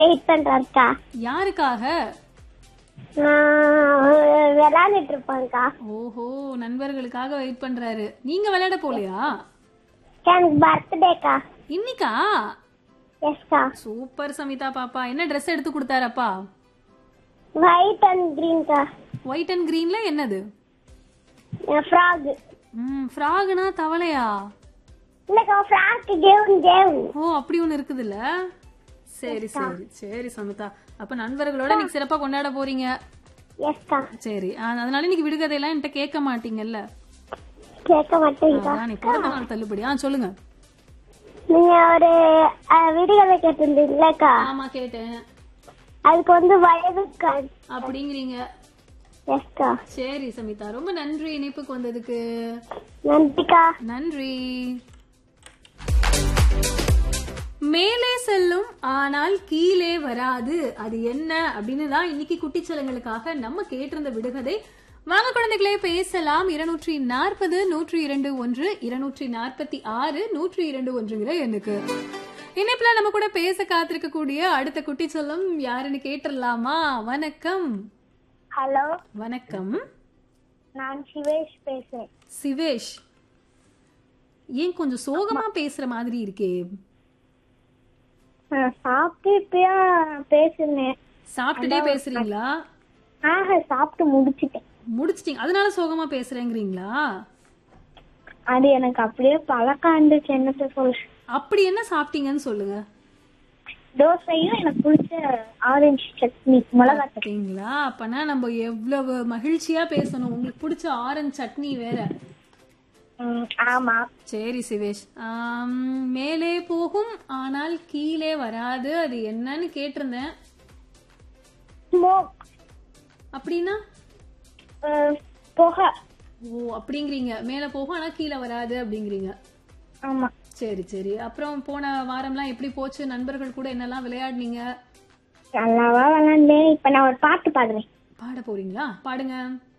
wait பண்றேன்க்கா யாருக்காக நான் விளையாண்டுட்டு இருப்பேன்க்கா ஓஹோ நண்பர்களுக்காக வெயிட் பண்றாரு நீங்க விளையாட போலையா எனக்கு பர்த்டேக்கா இன்னிக்கா எஸ்க்கா சூப்பர் சமிதா பாப்பா என்ன Dress எடுத்து கொடுத்தாரப்பா ஒயிட் அண்ட் கிரீன்க்கா ஒயிட் அண்ட் கிரீன்ல என்னது ஃப்ராக் ம் ஃப்ராக்னா தவளையா இல்லக்கா ஃப்ராக் கேவன் கேவன் ஓ அப்படி ஒண்ணு இருக்குதுல்ல சரி சரி சரி சமிதா அப்ப நண்பர்களோட நீங்க சிறப்பா கொண்டாட போறீங்க எஸ்க்கா சரி அ- அதனால இன்னைக்கு விடுகதையெல்லாம் என்கிட்ட கேட்க மாட்டீங்கல்ல கேட்க மாட்டேங்கக்கா அதான் நீ பிறந்த நாள் தள்ளுபடி ஆ சொல்லுங்க நீங்க ஒரு அஹ், விடுகதை கேட்டிருந்தீங்களேக்கா ஆமா கேட்டேன் அதுக்கு வந்து வயது கார்டு அப்படிங்கிறீங்க எஸ்க்கா சரி சமிதா ரொம்ப நன்றி இணைப்புக்கு வந்ததுக்கு நன்றிக்கா நன்றி மேலே செல்லும் ஆனால் கீழே வராது அது என்ன அப்படின்னு தான் இன்னைக்கு குட்டிச்சலங்களுக்காக நம்ம கேட்டிருந்த விடுகதை வாங்க குழந்தைகளே பேசலாம் இருநூற்றி நாற்பது நூற்றி இரண்டு ஒன்று இருநூற்றி நாற்பத்தி ஆறு நூற்றி இரண்டு ஒன்றுங்கிற எண்ணுக்கு இணைப்புல நம்ம கூட பேச காத்திருக்கக்கூடிய அடுத்த குட்டிச்சலம் யாருன்னு கேட்டுடலாமா வணக்கம் ஹலோ வணக்கம் நான் சிவேஷ் பேசுறேன் சிவேஷ் ஏன் கொஞ்சம் சோகமா பேசுற மாதிரி இருக்கே நான் சாப்பிட்டு இப்பயும் பேசுனேன் சாப்பிட்டுட்டே பேசுறீங்களா ஆஹா சாப்பிட்டு முடிச்சிட்டேன் முடிச்சிட்டீங்க அதனால சோகமா பேசுறேங்கிறீங்களா அது எனக்கு அப்படியே பழக்கம் இருந்துச்சு என்னத்த சொல்ல அப்படி என்ன சாப்பிட்டீங்கன்னு சொல்லுங்க தோசையும் எனக்கு பிடிச்ச ஆரஞ்சு சட்னி மிளகா சட்னி பார்த்தீங்களா அப்பனா நம்ம எவ்வளவு மகிழ்ச்சியா பேசணும் உங்களுக்கு பிடிச்ச ஆரஞ்சு சட்னி வேற ம், ஆமா சரி சிவேஷ் ஆம், மேலே போகும் ஆனால் கீழே வராது அது என்னன்னு கேட்டிருந்தேன் ஸ்மோக் அப்படின்னா புகை ஓ அப்படிங்கிறீங்க மேலே போகும் ஆனா கீழே வராது அப்படிங்கிறீங்க ஆமா சரி சரி அப்புறம் போன வாரம்லாம் எப்படி போச்சு நண்பர்கள் கூட என்னெல்லாம் விளையாடுனீங்க நல்லாவா விளாண்டேன் இப்ப நான் ஒரு பாட்டு பாடுறேன் பாட போறீங்களா பாடுங்க